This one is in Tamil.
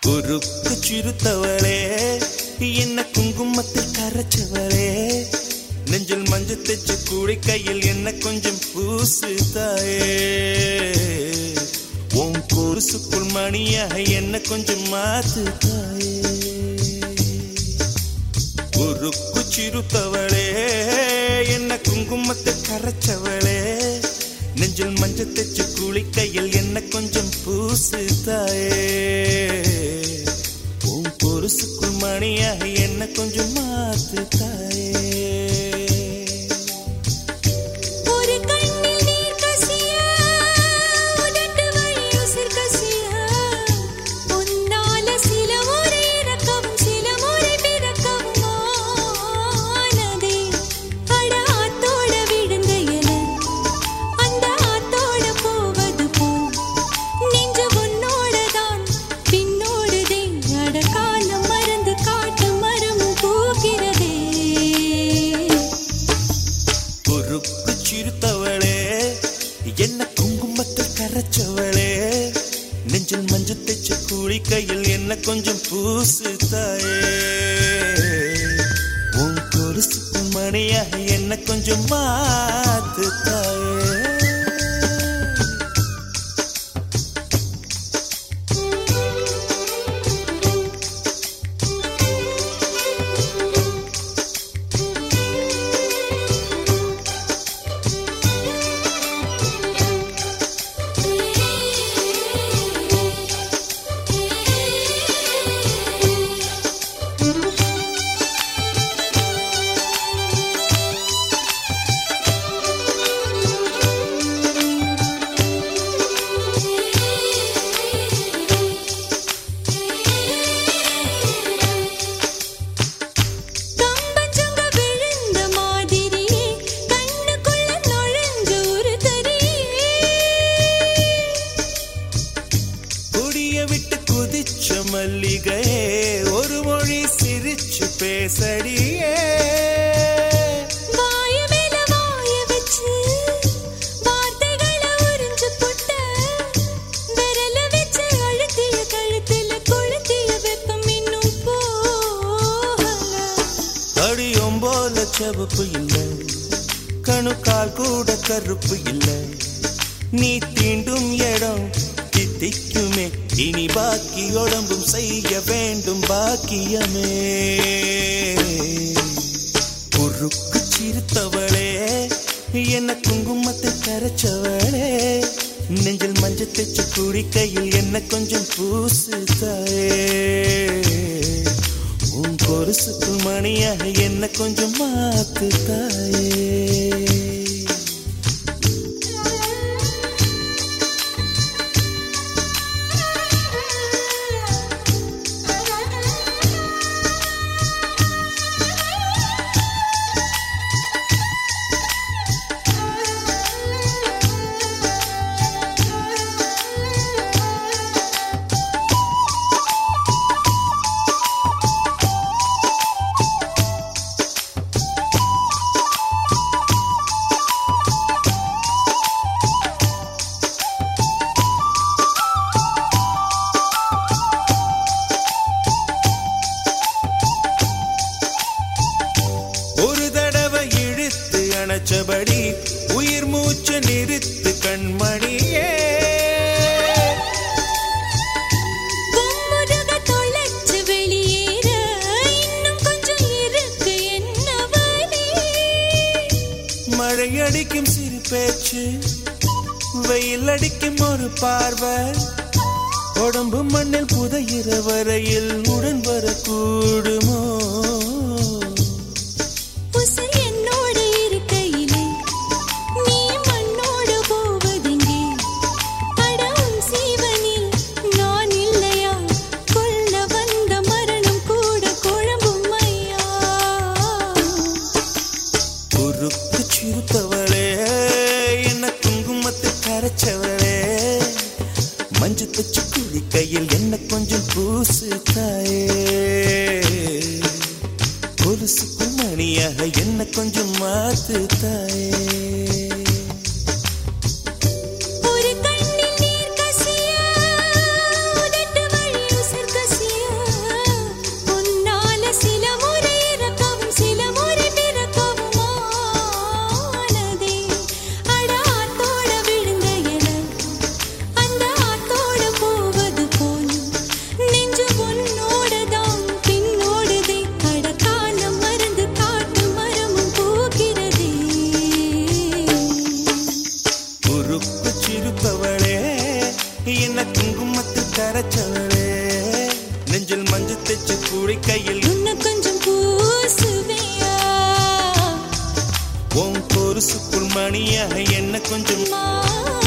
குறுக்கு சிறுத்தவளே என்ன குங்குமத்தில் கரைச்சவளே நெஞ்சில் மஞ்சள் தைச்சு கூடி கையில் என்ன கொஞ்சம் பூசு தாயே உன் கொலுசுக்குள் மணியாக என்ன கொஞ்சம் மாத்து தாயே குறுக்கு சிறுத்தவளே என்ன குங்குமத்தை கரைச்சவளே நெஞ்சில் மஞ்சள் தைச்சு குளிக்கையில் என்ன கொஞ்சம் பூசு தாயே உன் பொருசுக்குள் மணியாக என்ன கொஞ்சம் மாத்து தாயே ஒரு கண்ணில் நீர் கசிய உதட்டு வழி உசிர் கசிய உன்னால சில முறை இறக்கவும் சில முறை பிறக்கவும் ஆனதே அட ஆத்தோட விழுந்த இலை அந்த ஆத்தோட போவது போல் நெஞ்சு உன்னோடதான் பின்னோடுதே அட காலம் மறந்து காட்டு மரமும் பூக்கிறதே குறுக்கு சிறுத்தவளே என்ன குங்குமத்தில் கரைச்சவளே நெஞ்சில் மஞ்சள் தைச்ச கூலி கையில் என்ன கொஞ்சம் பூசு தாயே உன் கொலுசுக்கு மணியாக என்ன கொஞ்சம் மாத்து தாயே கம்பஞ்சங்க விழுந்த மாதிரியே கண்ணுக்குள்ள நுழைஞ்ச ஒரு தரியே கொடிய விட்டு குதிச்ச மல்லிகையே ஒரு மொழி சிரிச்சு பேசடியே வாய மேல வாய வச்சு வார்த்தைகளை உறிஞ்சு புட்ட விரல வச்சு அழுத்திய கழுத்துல கொளுத்திய வெப்பம் இன்னும் போகல அடியும் போல செவப்பு இல்லை கணுக்கால் கூட கருப்பு இல்லை நீ தீண்டும் இடம் தித்திக்குமே இனி பாக்கி உடம்பும் செய்ய வேண்டும் பாக்கியமே குறுக்கு சிறுத்தவளே என்ன குங்குமத்தை கரைச்சவளே நெஞ்சில் மஞ்சள் தைச்சு குடிக்கையில் என்ன கொஞ்சம் பூசு தாயே உன் கொலுசுக்கு மணியாக என்ன கொஞ்சம் மாத்து தாயே ஒரு தடவை இழுத்து அணைச்சபடி உயிர் மூச்சு நிறுத்து கண்மணியே கும்முருக தொலைச்சு வெளியேற இன்னும் கொஞ்சம் இருக்கு என்ன வழி மழை அடிக்கும் சிறு பேச்சு வெயில் அடிக்கும் ஒரு பார்வை உடம்பு மண்ணில் புதையிற வரையில் உடன் வரக்கூடுமோ உசிர் என்னோடு இருக்கையிலே நீ மண்ணோடு போவதெங்கே அட உன் சீவனில் நான் இல்லையா கொல்ல வந்த மரணம் கூட குழம்பும் ஐயா குறுக்கு சிறுத்தவளே என்ன குங்குமத்தை கரைச்சவளே மஞ்சு தச்சு குழி கையில் என்ன கொஞ்சம் பூசு தாயே கொலுசுக்கு மணியாக என்ன கொஞ்சம் மாத்து தாயே ஒரு கண்ணில் நீர் கசிய உதட்டு வழி உசிர் கசிய அரைச்சவளே நெஞ்சில் மஞ்சள் தைச்சு குளிக்கையில் இன்னும் கொஞ்சம் பூசுவியா உன் பொருசுக்குள் மணியாக என்ன கொஞ்சம் மாறுவியா